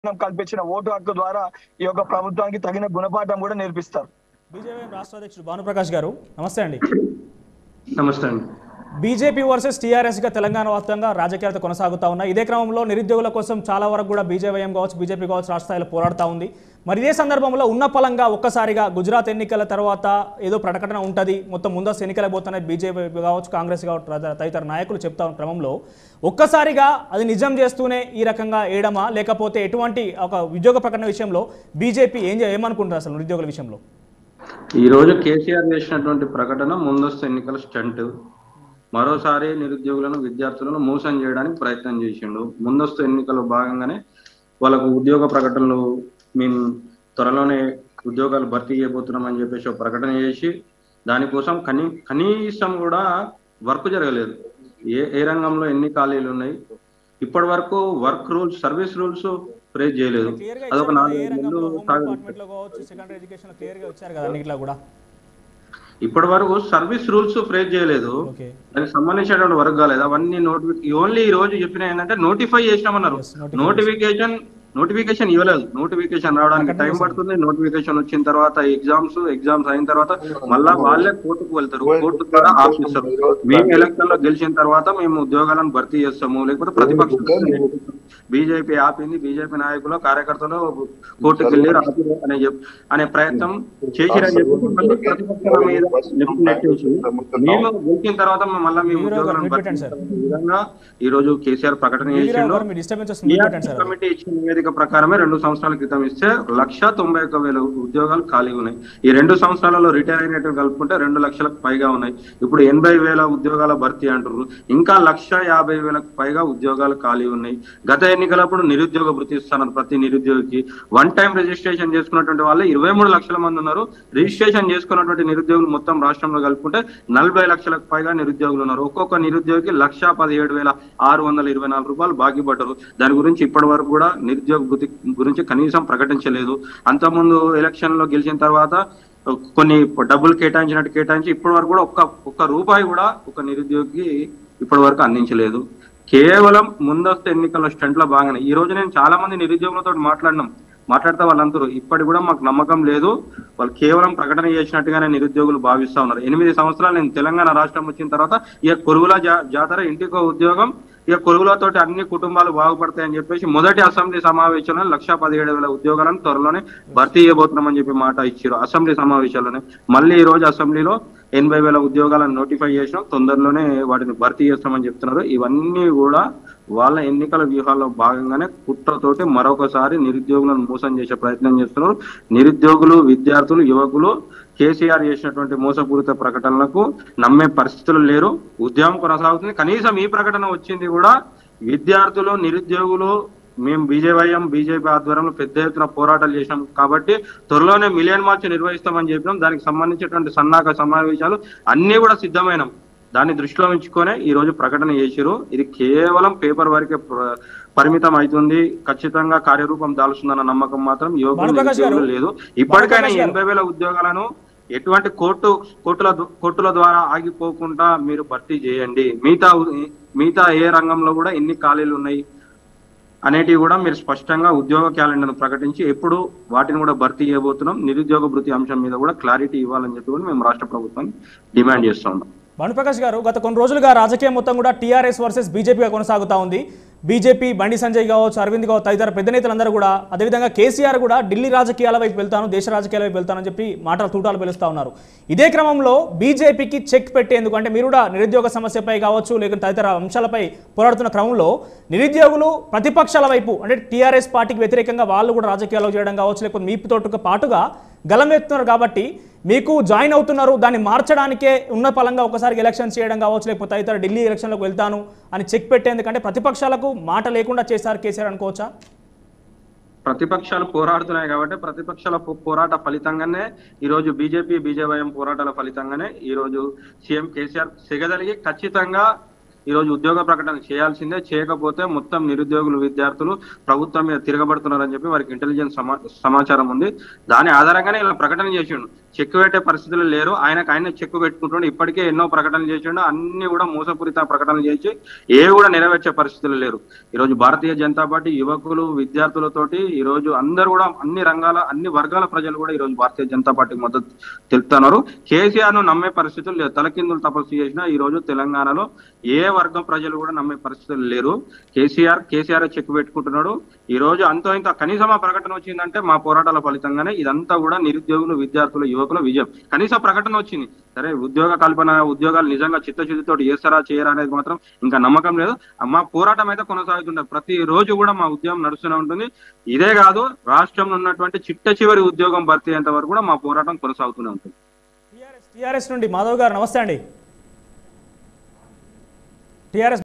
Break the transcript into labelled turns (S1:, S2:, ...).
S1: కల్పించిన ఓటు హక్కు ద్వారా ఈ యొక్క ప్రభుత్వానికి తగిన గుణపాఠం కూడా నేర్పిస్తారు
S2: బీజేపీ రాష్ట్ర అధ్యక్షుడు భానుప్రకాష్ గారు నమస్తే అండి
S3: నమస్తే అండి
S2: బీజేపీ వర్సెస్ టీఆర్ఎస్గా తెలంగాణ వ్యాప్తంగా రాజకీయాలతో కొనసాగుతా ఉన్నాయి ఇదే క్రమంలో నిరుద్యోగుల కోసం చాలా వరకు కూడా బీజేవైఎం కావచ్చు బీజేపీ కావచ్చు రాష్ట్ర స్థాయిలో పోరాడుతూ ఉంది మరి ఇదే సందర్భంలో ఉన్న పలంగా ఒక్కసారిగా గుజరాత్ ఎన్నికల తర్వాత ఏదో ప్రకటన ఉంటుంది మొత్తం ముందస్తు ఎన్నికలకు పోతున్నాయి బీజేపీ కావచ్చు కాంగ్రెస్ కావచ్చు తదితర- తదితర నాయకులు చెప్తా ఉన్న క్రమంలో ఒక్కసారిగా అది నిజం చేస్తూనే ఈ రకంగా వేయడమా లేకపోతే ఎటువంటి ఒక ఉద్యోగ ప్రకటన విషయంలో బీజేపీ ఏం చే- ఏమనుకుంటారు అసలు నిరుద్యోగుల విషయంలో
S3: ఈ రోజు కేసీఆర్ చేసినటువంటి ప్రకటన ముందస్తు ఎన్నికల స్టంట్ మరోసారి నిరుద్యోగులను విద్యార్థులను మోసం చేయడానికి ప్రయత్నం చేసిండు ముందస్తు ఎన్నికల్లో భాగంగానే వాళ్ళకు ఉద్యోగ ప్రకటనలు మేము త్వరలోనే ఉద్యోగాలు భర్తీ చేయబోతున్నామని చెప్పేసి ఒక ప్రకటన చేసి దానికోసం కనీ కనీసం కూడా వర్క్ జరగలేదు ఏ ఏ రంగంలో ఎన్ని ఖాళీలు ఉన్నాయి ఇప్పటి వరకు వర్క్ రూల్స్ సర్వీస్ రూల్స్ ప్రేజ్ చేయలేదు
S2: క్లియర్గా
S3: అదొక
S2: ఇచ్చారు కదా,
S3: నాలుగు
S2: ఏ రంగంలో
S3: నెలలు
S2: హోమ్
S3: సాగింది.
S2: డిపార్ట్మెంట్లో కావచ్చు సెకండరీ ఎడ్యుకేషన్ క్లియర్గా వచ్చారు కదా అన్నిట్లో కూడా
S3: ఇప్పటి వరకు సర్వీస్ రూల్స్ ఫ్రేజ్ చేయలేదు
S2: ఓకే
S3: దానికి సంబంధించినటువంటి వర్క్ కాలేదు అవన్నీ నోటిఫికే ఓన్లీ ఈ రోజు చెప్పిన ఏంటంటే నోటిఫై చేసినామన్నారు
S2: Yes, notification.
S3: నోటిఫికేషన్ నోటిఫికేషన్ ఇవ్వలేదు నోటిఫికేషన్ రావడానికి
S2: ప్రకటన
S3: టైం
S2: చేశారు.
S3: పడుతుంది నోటిఫికేషన్ వచ్చిన తర్వాత ఎగ్జామ్స్ ఎగ్జామ్స్ అయిన తర్వాత మళ్ళా వాళ్ళే కోర్టుకు వెళ్తారు కోర్టు ద్వారా ఆపిస్తారు మేము ఎలక్షన్ లో గెలిచిన తర్వాత మేము ఉద్యోగాలను భర్తీ చేస్తాము లేకపోతే ప్రతిపక్షం బీజేపీ ఆపింది బీజేపీ నాయకులు కార్యకర్తలు కోర్టుకు వెళ్ళి ఆపిరు అనే చెప్- అనే ప్రయత్నం చేసిరని చెప్పి మళ్ళీ ప్రతిపక్షాల మీద నెప్పి నెట్టేసి మేము గెలిచిన తర్వాత మేము మళ్ళీ మేము
S2: వీరరావు గారు,
S3: ఉద్యోగాలను
S2: మీరు
S3: భర్తీ
S2: పెట్టండి సార్.
S3: చేస్తాం. ఈ విధంగా ఈ రోజు కేసీఆర్ ప్రకటన
S2: వీరరావు
S3: చేసిండు
S2: గారు మీ డిస్టర్బెన్స్ వస్తుంది మీరు పెట్టండి సార్ అది.
S3: కమిటీ ఇచ్చిన నివేదిక ప్రకారమే రెండు సంవత్సరాల క్రితం ఇస్తే లక్ష తొంభై ఒక్క వేల ఉద్యోగాలు ఖాళీ ఉన్నాయి ఈ రెండు సంవత్సరాలలో రిటైర్ అయినట్టు కలుపుకుంటే రెండు లక్షలకు పైగా ఉన్నాయి ఇప్పుడు ఎనభై వేల ఉద్యోగాల భర్తీ అంటారు ఇంకా లక్ష యాభై వేలకు పైగా ఉద్యోగాలు ఖాళీ ఉన్నాయి గత ఎన్నికలప్పుడు నిరుద్యోగ వృత్తి ఇస్తున్నారు ప్రతి నిరుద్యోగికి వన్ టైం రిజిస్ట్రేషన్ చేసుకున్నటువంటి వాళ్ళు ఇరవై మూడు లక్షల మంది ఉన్నారు రిజిస్ట్రేషన్ చేసుకున్నటువంటి నిరుద్యోగులు మొత్తం రాష్ట్రంలో కలుపుకుంటే నలభై లక్షలకు పైగా నిరుద్యోగులు ఉన్నారు ఒక్కొక్క నిరుద్యోగికి లక్ష పదిహేడు వేల ఆరు వందల ఇరవై నాలుగు రూపాయలు బాకీ పడ్డారు దాని గురించి ఇప్పటి వరకు కూడా నిరుద్యోగ వృత్తి గురించి కనీసం ప్రకటించలేదు అంతకుముందు ఎలక్షన్ లో గెలిచిన తర్వాత కొన్ని డబ్బులు కేటాయించినట్టు కేటాయించి ఇప్పటి వరకు కూడా ఒక్క ఒక్క రూపాయి కూడా ఒక నిరుద్యోగికి ఇప్పటి వరకు అందించలేదు కేవలం ముందస్తు ఎన్నికల స్టంట్ లో భాగంగా ఈ రోజు నేను చాలా మంది నిరుద్యోగులతో మాట్లాడినాం మాట్లాడితే వాళ్ళందరూ ఇప్పటి కూడా మాకు నమ్మకం లేదు వాళ్ళు కేవలం ప్రకటన చేసినట్టుగానే నిరుద్యోగులు భావిస్తా ఉన్నారు ఎనిమిది సంవత్సరాలు నేను తెలంగాణ రాష్ట్రం వచ్చిన తర్వాత ఇక కొరుగుల జా- జాతర ఇంటికో ఉద్యోగం ఇక కొరుగులతోటి అన్ని కుటుంబాలు బాగుపడతాయని చెప్పేసి మొదటి అసెంబ్లీ సమావేశంలో లక్ష పదిహేడు వేల ఉద్యోగాలను త్వరలోనే భర్తీ చేయబోతున్నామని చెప్పి మాట ఇచ్చారు అసెంబ్లీ సమావేశాల్లోనే మళ్ళీ ఈ రోజు అసెంబ్లీలో ఎనభై వేల ఉద్యోగాలను నోటిఫై చేసినాం తొందరలోనే వాటిని భర్తీ చేస్తామని చెప్తున్నారు ఇవన్నీ కూడా వాళ్ళ ఎన్నికల వ్యూహాల్లో భాగంగానే కుట్రతోటి మరొకసారి నిరుద్యోగులను మోసం చేసే ప్రయత్నం చేస్తున్నారు నిరుద్యోగులు విద్యార్థులు యువకులు కేసీఆర్ చేసినటువంటి మోసపూరిత ప్రకటనలకు నమ్మే పరిస్థితులు లేరు ఉద్యమం కొనసాగుతుంది కనీసం ఈ ప్రకటన వచ్చింది కూడా విద్యార్థులు నిరుద్యోగులు మేము బీజేవైఎం బీజేపీ ఆధ్వర్యంలో పెద్ద ఎత్తున పోరాటాలు చేశాం కాబట్టి త్వరలోనే మిలియన్ మార్చ్ నిర్వహిస్తామని చెప్పినాం దానికి సంబంధించినటువంటి సన్నాహక సమావేశాలు అన్ని కూడా సిద్ధమైనాం దాన్ని దృష్టిలో ఉంచుకొనే ఈ రోజు ప్రకటన చేసిరు ఇది కేవలం పేపర్ వరకే ప్ర- పరిమితం అవుతుంది ఖచ్చితంగా కార్యరూపం దాల్చుందన్న నమ్మకం మాత్రం యువకులు
S2: భానుప్రకాష్ గారు.
S3: నిరుద్యోగులు లేదు ఇప్పటికైనా
S2: భానుప్రకాష్ గారు.
S3: ఎనభై వేల ఉద్యోగాలను ఎటువంటి కోర్టు కోర్టుల ద- కోర్టుల ద్వారా ఆగిపోకుండా మీరు భర్తీ చేయండి మిగతా ఉ- మిగతా ఏ రంగంలో కూడా ఎన్ని ఖాళీలు ఉన్నాయి అనేటివి కూడా మీరు స్పష్టంగా ఉద్యోగ క్యాలెండర్ ప్రకటించి ఎప్పుడు వాటిని కూడా భర్తీ చేయబోతున్నాం నిరుద్యోగ భృతి అంశం మీద కూడా క్లారిటీ ఇవ్వాలని చెప్పి కూడా మేము రాష్ట్ర ప్రభుత్వాన్ని డిమాండ్ చేస్తా ఉన్నాం
S2: భానుప్రకాష్ గారు గత కొన్ని రోజులుగా రాజకీయం మొత్తం కూడా టీఆర్ఎస్ వర్సెస్ బీజేపీగా కొనసాగుతా ఉంది బీజేపీ బండి సంజయ్ కావచ్చు అరవింద్ కావచ్చు తదితర పెద్ద నేతలందరూ కూడా అదేవిధంగా కేసీఆర్ కూడా ఢిల్లీ రాజకీయాల వైపు వెళ్తాను దేశ రాజకీయాల వైపు వెళ్తానని చెప్పి మాటలు తూటాలు పిలుస్తా ఉన్నారు ఇదే క్రమంలో బీజేపీకి చెక్ పెట్టేందుకు అంటే మీరు కూడా నిరుద్యోగ సమస్యపై కావచ్చు లేకుంటే తదితర అంశాలపై పోరాడుతున్న క్రమంలో నిరుద్యోగులు ప్రతిపక్షాల వైపు అంటే టీఆర్ఎస్ పార్టీకి వ్యతిరేకంగా వాళ్ళు కూడా రాజకీయాల్లో చేయడం కావచ్చు లేకపోతే మీతో పాటుగా గలం ఎత్తున్నారు కాబట్టి మీకు జాయిన్ అవుతున్నారు దాన్ని మార్చడానికే ఉన్న పలంగా ఒకసారి ఎలక్షన్స్ చేయడం కావచ్చు లేకపోతే తదితర ఢిల్లీ ఎలక్షన్లకు వెళ్తాను అని చెక్ పెట్టేందుకంటే ప్రతిపక్షాలకు మాట లేకుండా చేశారు కేసీఆర్ అనుకోవచ్చా
S3: ప్రతిపక్షాలు పోరాడుతున్నాయి కాబట్టి ప్రతిపక్షాల పో- పోరాట ఫలితంగానే ఈ రోజు బీజేపీ బీజేవైఎం పోరాటాల ఫలితంగానే ఈ రోజు సీఎం కేసీఆర్ సిగదలిగి ఖచ్చితంగా ఈ రోజు ఉద్యోగ ప్రకటన చేయాల్సిందే చేయకపోతే మొత్తం నిరుద్యోగులు విద్యార్థులు ప్రభుత్వం మీద తిరగబడుతున్నారని చెప్పి వారికి ఇంటెలిజెన్స్ సమా సమాచారం ఉంది దాని ఆధారంగానే ఇలా ప్రకటన చేసిండు చెక్ పెట్టే పరిస్థితులు లేరు ఆయనకు ఆయన చెక్ పెట్టుకుంటుండే ఇప్పటికే ఎన్నో ప్రకటనలు చేసిండు అన్ని కూడా మోసపూరిత ప్రకటనలు చేసి ఏ కూడా నెరవేర్చే పరిస్థితులు లేరు ఈ రోజు భారతీయ జనతా పార్టీ యువకులు విద్యార్థులతోటి ఈ రోజు అందరూ కూడా అన్ని రంగాల అన్ని వర్గాల ప్రజలు కూడా ఈ రోజు భారతీయ జనతా పార్టీకి మద్దతు తెలుపుతున్నారు కేసీఆర్ ను నమ్మే పరిస్థితులు లేవు తలకిందులు తపస్సు చేసినా ఈ రోజు తెలంగాణలో ఏ వర్గం ప్రజలు కూడా నమ్మే పరిస్థితులు లేరు కేసీఆర్ కేసీఆర్ చెక్ పెట్టుకుంటున్నాడు ఈ రోజు అంతో ఇంత కనీసం ఆ ప్రకటన వచ్చిందంటే మా పోరాటాల ఫలితంగానే ఇదంతా కూడా నిరుద్యోగులు విద్యార్థులు యువకుల విజయం కనీసం ప్రకటన వచ్చింది సరే ఉద్యోగ కల్పన ఉద్యోగాలు నిజంగా చిత్తశుద్ధితో చేస్తారా చేయరా అనేది మాత్రం ఇంకా నమ్మకం లేదు మా పోరాటం అయితే కొనసాగుతుంటుంది ప్రతి రోజు కూడా మా ఉద్యమం నడుస్తూనే ఉంటుంది ఇదే కాదు రాష్ట్రంలో ఉన్నటువంటి చిట్ట చివరి ఉద్యోగం భర్తీ అయ్యేంత వరకు కూడా మా పోరాటం కొనసాగుతూనే ఉంటుంది
S2: టీఆర్ఎస్ టీఆర్ఎస్ నుండి మాధవ్ గారు నమస్తే అండి టీఆర్ఎస్